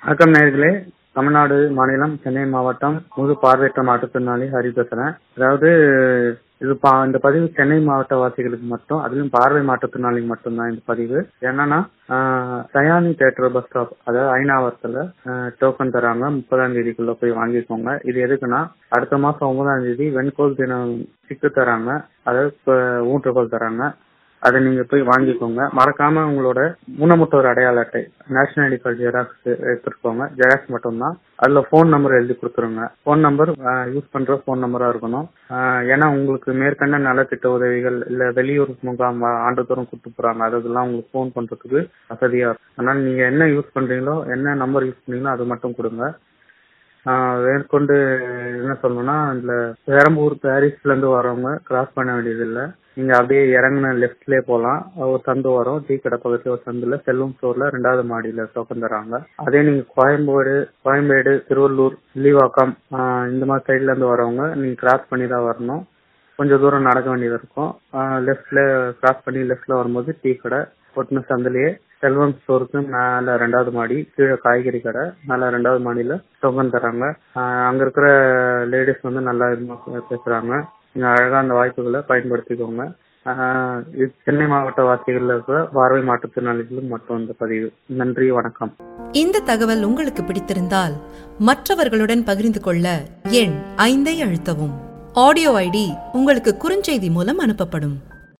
வணக்கம் நேர்களே தமிழ்நாடு மாநிலம் சென்னை மாவட்டம் முழு பார்வையற்ற மாற்றுத்திறனாளி ஹரி பேசுறேன் அதாவது இது பா இந்த பதிவு சென்னை மாவட்ட வாசிகளுக்கு மட்டும் அதிலும் பார்வை மாற்றுத்திறனாளிக்கு மட்டும்தான் இந்த பதிவு என்னன்னா ஆஹ், தயானி தேட்டர் பஸ் ஸ்டாப் அதாவது ஐநாவரத்துல டோக்கன் தராங்க முப்பதாம் தேதிக்குள்ள போய் வாங்கிக்கோங்க இது எதுக்குன்னா அடுத்த மாசம் ஒன்பதாம் தேதி வெண்கோல் தினம் சிக்கு தராங்க அதாவது இப்ப ஊன்றுகோல் தராங்க அதை நீங்க போய் வாங்கிக்கோங்க மறக்காம உங்களோட ஊனமுற்றோர் அடையாள அட்டை நேஷனல் ஐடி கார்டு ஜெராக்ஸ் எடுத்துருக்கோங்க ஜெராக்ஸ் மட்டும்தான் அதுல ஃபோன் நம்பர் எழுதி கொடுத்துருங்க ஃபோன் நம்பர் யூஸ் பண்ற ஃபோன் நம்பரா இருக்கணும் ஆஹ் ஏன்னா உங்களுக்கு மேற்கண்ட நலத்திட்ட உதவிகள் இல்ல வெளியூர் முகாம் ஆ- ஆண்டுதோறும் கூட்டு போறாங்க அதெல்லாம் உங்களுக்கு ஃபோன் பண்றதுக்கு வசதியா இருக்கும் அதனால நீங்க என்ன யூஸ் பண்றீங்களோ என்ன நம்பர் யூஸ் பண்றீங்களோ அது மட்டும் கொடுங்க ஆஹ் மேற்கொண்டு என்ன சொல்லணும்னா இதுல பெரம்பூர் பாரிஸ்ல இருந்து வரவங்க கிராஸ் பண்ண வேண்டியது இல்ல நீங்க அப்படியே இறங்குன லெஃப்ட்லயே போலாம் ஒரு சந்து வரும் டீ கடை பக்கத்துல ஒரு சந்துல செல்வம் ஸ்டோர்ல ரெண்டாவது மாடியில டோக்கன் தராங்க அதே நீங்க கோயம்பேடு கோயம்பேடு திருவள்ளூர் வில்லிவாக்கம் ஆஹ் இந்த மாதிரி சைட்ல இருந்து வரவங்க நீங்க கிராஸ் பண்ணி தான் வரணும் கொஞ்சம் தூரம் நடக்க வேண்டியது இருக்கும் லெஃப்ட்ல கிராஸ் பண்ணி லெஃப்ட்ல வரும்போது டீ கடை ஒட்டுன சந்திலேயே செல்வம் ஸ்டோருக்கு மேல ரெண்டாவது மாடி கீழே காய்கறி கடை மேல ரெண்டாவது மாடியில டோக்கன் தராங்க ஆஹ் அங்க இருக்கிற லேடிஸ் வந்து நல்லா இதுமா பேசுறாங்க நீங்க அழகா அந்த வாய்ப்புகளை பயன்படுத்திக்கோங்க ஆஹ் இது சென்னை மாவட்ட வாசிகள்ல இருக்கிற பார்வை மாற்றுத்திறனாளிகளுக்கு மட்டும் இந்த பதிவு நன்றி வணக்கம் இந்த தகவல் உங்களுக்கு பிடித்திருந்தால் மற்றவர்களுடன் பகிர்ந்து கொள்ள எண் ஐந்தை அழுத்தவும் ஆடியோ ஐடி உங்களுக்கு குறுஞ்செய்தி மூலம் அனுப்பப்படும்